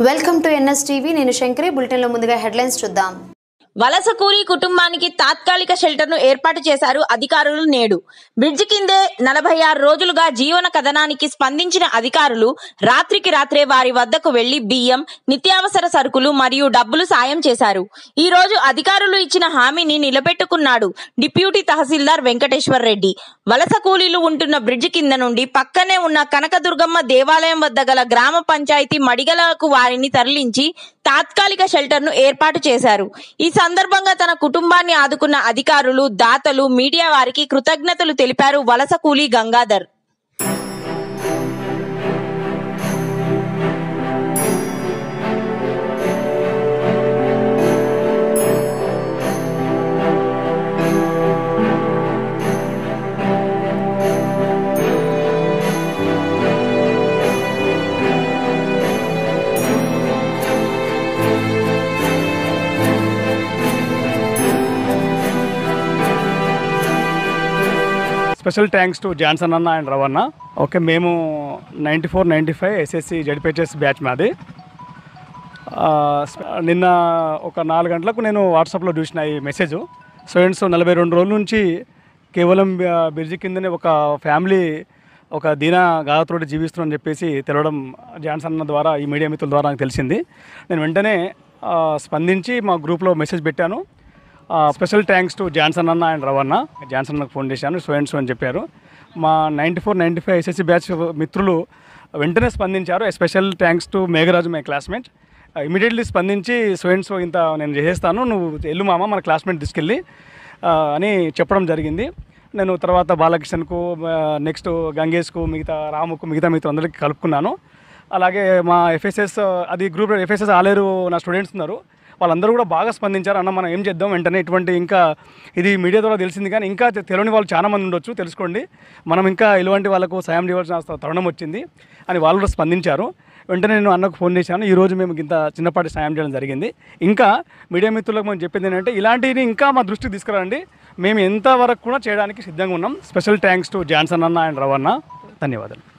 welcome to NS TV నేను శంకరి బులెటిన్లో ముందుగా హెడ్లైన్స్ చూద్దాం వలస కూలీ కుటుంబానికి తాత్కాలిక షెల్టర్ను ఏర్పాటు చేశారు అధికారులు నేడు బ్రిడ్జి కిందే నలభై ఆరు రోజులుగా జీవన కథనానికి స్పందించిన అధికారులు రాత్రికి రాత్రే వారి వద్దకు వెళ్లి బియ్యం నిత్యావసర సరుకులు మరియు డబ్బులు సాయం చేశారు ఈ రోజు అధికారులు ఇచ్చిన హామీని నిలబెట్టుకున్నాడు డిప్యూటీ తహసీల్దార్ వెంకటేశ్వర్ రెడ్డి వలస కూలీలు ఉంటున్న బ్రిడ్జి కింద నుండి పక్కనే ఉన్న కనకదుర్గమ్మ దేవాలయం వద్ద గల గ్రామ పంచాయతీ మడిగలకు వారిని తరలించి తాత్కాలిక షెల్టర్ను ఏర్పాటు చేశారు ఈ సందర్భంగా తన కుటుంబాన్ని ఆదుకున్న అధికారులు దాతలు మీడియా వారికి కృతజ్ఞతలు తెలిపారు వలస కూలీ Gangadhar special thanks to Johnson అన్న అండ్ రవణ ఓకే మేము ninety four ninety five SSC ZPHS batch మాది ఆ, స్ప- నిన్న ఒక నాలుగు గంటలకు నేను వాట్సాప్లో చూసిన ఈ మెసేజ్ సో అండ్ సో నలభై రెండు రోజుల నుంచి కేవలం ఆ, బ్రిడ్జి కిందనే ఒక ఫ్యామిలీ ఒక దీన గాథతోటి జీవిస్తున్నారని చెప్పేసి తెలవడం జాన్సన్ అన్న ద్వారా ఈ మీడియా మిత్రుల ద్వారా నాకు తెలిసింది నేను వెంటనే ఆ, స్పందించి మా గ్రూప్లో మెసేజ్ పెట్టాను ఆ, స్పెషల్ థ్యాంక్స్ టు జాన్సన్ అన్న అండ్ రవణ జాన్సన్ అన్నకు ఫోన్ చేశాను సో అండ్ సో అని చెప్పారు మా ninety four ninety five SSC batch మిత్రులు వెంటనే స్పందించారు special thanks to Megharaju my classmate immediately స్పందించి సో అండ్ సో ఇంత నేను చేసేస్తాను నువ్వు ఎల్లు మామ మన క్లాస్మేట్ తీసుకెళ్ళి ఆ, అని చెప్పడం జరిగింది నేను తర్వాత బాలకిషన్కు నెక్స్ట్ గంగేష్కు మిగతా రాముకు మిగతా మిత్రులందరికీ కలుపుకున్నాను అలాగే మా ఎఫ్ఎస్ఎస్ అది గ్రూప్ ఎఫ్ఎస్ఎస్ ఆలేరు నా స్టూడెంట్స్ ఉన్నారు వాళ్ళందరూ కూడా బాగా స్పందించారు అన్న మనం ఏం చేద్దాం వెంటనే ఇటువంటి ఇంకా ఇది మీడియా ద్వారా తెలిసింది కానీ ఇంకా తె- తెలియని వాళ్ళు చాలా మంది ఉండొచ్చు తెలుసుకోండి మనం ఇంకా ఇలాంటి వాళ్ళకు సాయం చేయవలసిన అవసరం- తరుణం వచ్చింది అని వాళ్ళు కూడా స్పందించారు వెంటనే నేను అన్నకు ఫోన్ చేశాను ఈ రోజు మేము ఇంత చిన్నపాటి సాయం చేయడం జరిగింది ఇంకా మీడియా మిత్రులకు మనం చెప్పింది ఏంటంటే ఇలాంటివి ఇంకా మా దృష్టికి తీసుకురండి మేము ఎంతవరకు కూడా చేయడానికి సిద్ధంగా ఉన్నాం స్పెషల్ థ్యాంక్స్ టు జాన్సన్ అన్న అండ్ రవణ ధన్యవాదాలు